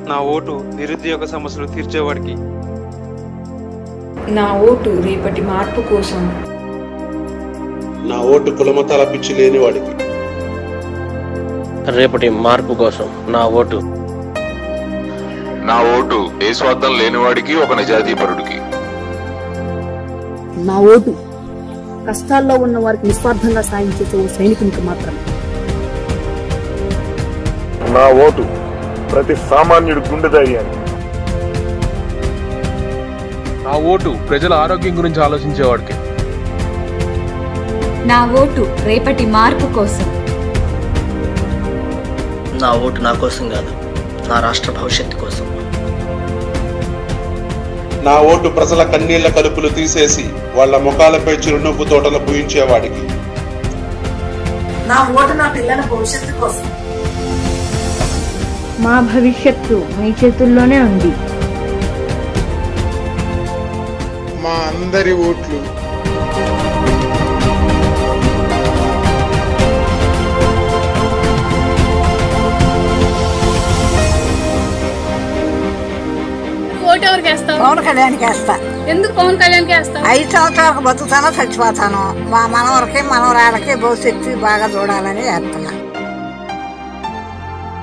నా ఓటు నిరుద్యోగ సమస్యలు తీర్చేవాడికి నా ఓటు రేపటి మార్పు కోసం నా ఓటు కులమతాల పిచ్చి లేని వాడికి రేపటి మార్పు కోసం నా ఓటు నా ఓటు ఏ స్వార్థం లేనివాడికి ఒక నిజాయితీపరుడికి నా ఓటు కష్టాల్లో ఉన్న వారికి నిస్వార్థంగా సాయం చేసే ఓ సైనికునికి మాత్రమే నా ఓటు ప్రతి సామాన్యుడి గుండె ధైర్యాన్ని నా ఓటు ప్రజల ఆరోగ్యం గురించి ఆలోచించేవాడికి నా ఓటు రేపటి మార్పు కోసం నా ఓటు నా కోసం కాదు నా రాష్ట్ర భవిష్యత్తు కోసం నా ఓటు ప్రజల కన్నీళ్ల కలుపులు తీసేసి వాళ్ళ ముఖాలపై చిరునవ్వు తోటలు పూయించేవాడికి నా ఓటు నా పిల్లల భవిష్యత్తు కోసం మా భవిష్యత్తు మీ చేతుల్లోనే ఉంది మా అందరి ఓట్లు ఓటు ఎవరికి వేస్తావు పవన్ కళ్యాణ్కి వేస్తా ఎందుకు పవన్ కళ్యాణ్కి వేస్తావు ఐదు సంవత్సరాలకు బతుకుతానో చచ్చిపోతాను మా మనవరకి మనవరాళ్ళకి భవిష్యత్తు బాగా చూడాలని వేస్తాను